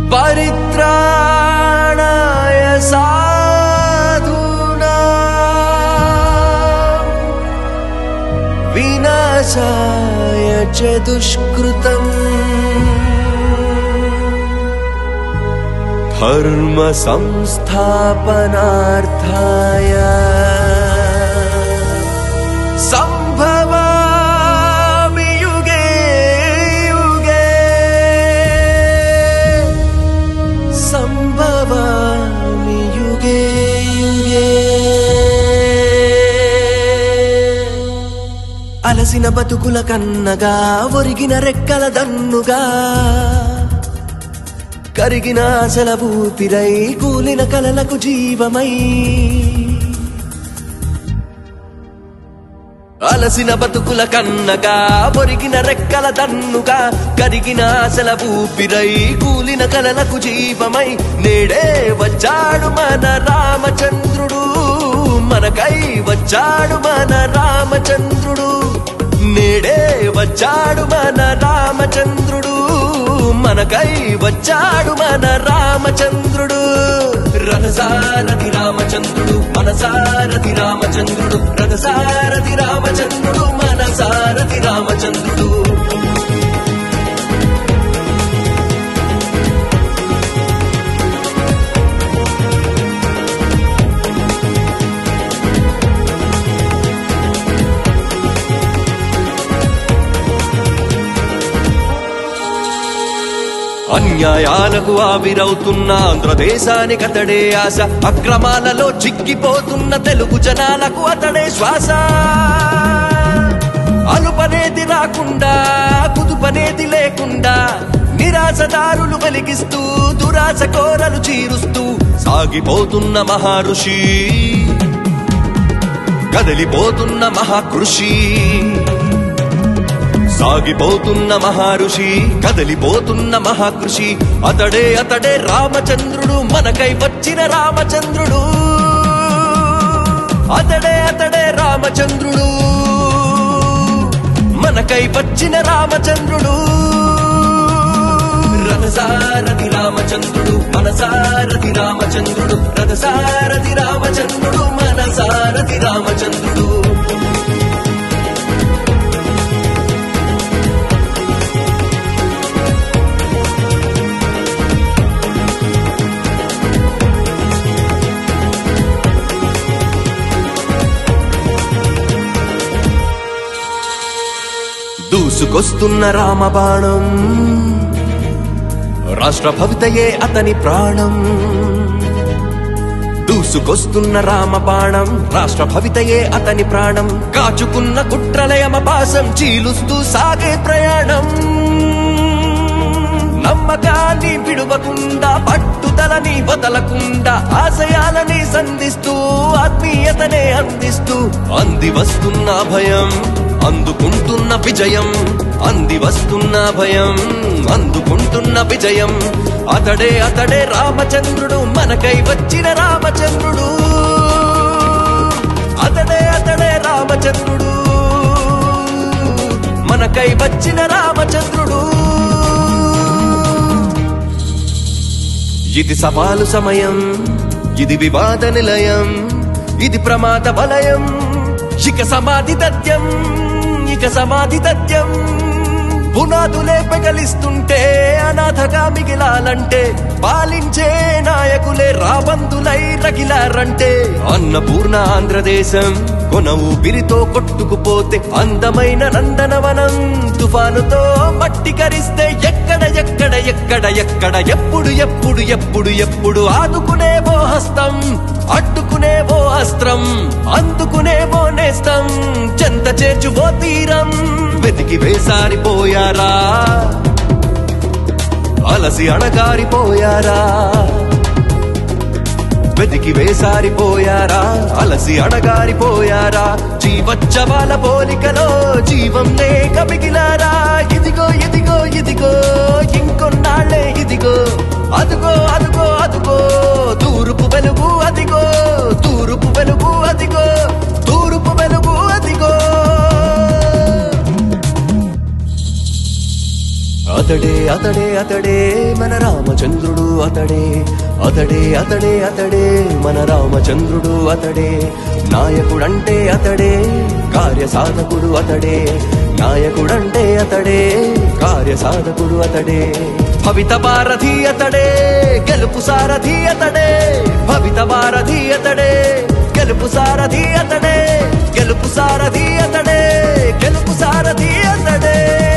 परित्राणाय साधूना विनाशाय च दुष्कृतम् धर्म संस्थापनार्थाय सम्भवामि युगे युगे सम्भवामि युगे युगे అలసిన బతుకుల కన్నగా ఒరిగిన రెక్కల దన్నుగా కరిగిన ఆశల ఊపిరై కూలిన కలలకు జీవమై అలసిన బతుకుల కన్నగా ఒరిగిన రెక్కల దన్నుగా కరిగిన ఆశల ఊపిరై కూలిన కలలకు జీవమై నేడే వచ్చాడు మన రామచంద్రుడు మనకై వచ్చాడు మన రామచంద్రుడు నేడే వచ్చాడు మన రామచంద్రుడు మనకై వచ్చాడు మన రామచంద్రుడు రథసారథి రామచంద్రుడు మనసారథి రామచంద్రుడు రథసారథి రామచంద్రుడు మనసారథి రామచంద్రుడు అన్యాయాలకు ఆవిరవుతున్న ఆంధ్రదేశానికి అతడే ఆశ అక్రమాలలో చిక్కిపోతున్న తెలుగు జనాలకు అతడే శ్వాస అలుపనేది రాకుండా కుదుపనేది లేకుండా నిరాశదారులు వెలిగిస్తూ దురాశ కోరలు చీరుస్తూ సాగిపోతున్న మహర్షి కదిలిపోతున్న మహాకృషి సాగిపోతున్న మహర్షి కదలిపోతున్న మహాకృషి అతడే అతడే రామచంద్రుడు మనకై వచ్చిన రామచంద్రుడు అతడే అతడే రామచంద్రుడు మనకై వచ్చిన రామచంద్రుడు రథసారథి రామచంద్రుడు మనసారథి రామచంద్రుడు రథసారథి రామచంద్రుడు మనసారథి రామచంద్రుడు దూసుకొస్తున్న రామబాణం రాష్ట్ర భవితయే అతని ప్రాణం దూసుకొస్తున్న రామబాణం రాష్ట్ర భవితయే అతని ప్రాణం కాచుకున్న కుట్రలయమ పాసం చీలుస్తూ సాగే ప్రయాణం నమ్మకాన్ని విడువకుండా పట్టుదలని వదలకుండా ఆశయాలని సంధిస్తూ ఆత్మీయతనే అందిస్తూ అంది వస్తున్న భయం అందుకుంటున్న విజయం అంది వస్తున్న భయం అందుకుంటున్న విజయం అతడే అతడే రామచంద్రుడు మనకై వచ్చిన రామచంద్రుడు అతడే అతడే రామచంద్రుడు మనకై వచ్చిన రామచంద్రుడు ఇది సవాలు సమయం ఇది వివాద నిలయం ఇది ప్రమాద వలయం ఇక సమాధి తథ్యం ఇక సమాధి తథ్యం పునాదులే పెగలిస్తుంటే అనాథగా మిగిలాలంటే పాలించే నాయకులే రాబందులై రగిలారంటే అన్నపూర్ణ ఆంధ్రదేశం కొన ఊపిరితో కొట్టుకుపోతే అందమైన నందనవనం తుఫానుతో మట్టి కరిస్తే ఎక్కడ ఎక్కడ ఎక్కడ ఎక్కడ ఎప్పుడు ఎప్పుడు ఎప్పుడు ఎప్పుడు ఆదుకునేవో హస్తం అడ్డుకునేవో అస్త్రం అందుకునేవో నేస్తం చెంత చేర్చువో తీరం వెతికి వేసారిపోయారా అలసి అణగారిపోయారా వెతికి వేసారిపోయారా అలసి అడగారిపోయారా జీవచ్చవాల పోలికలో జీవం లేక మిగిలారా ఇదిగో ఇదిగో ఇదిగో ఇంకొన్నాళ్ళే ఇదిగో అదుగో అదుగో అదుగో తూర్పు వెలుగు అదిగో తూర్పు వెలుగు అదిగో తూర్పు వెలుగు అదిగో అతడే అతడే అతడే మన రామచంద్రుడు అతడే అతడే అతడే అతడే మన రామచంద్రుడు అతడే నాయకుడంటే అతడే కార్య సాధకుడు అతడే నాయకుడంటే అతడే కార్య సాధకుడు అతడే భవిత భారధి అతడే గెలుపు సారథి అతడే భవిత భారధి అతడే గెలుపు సారథి అతడే గెలుపు సారథి అతడే గెలుపు సారథి అతడే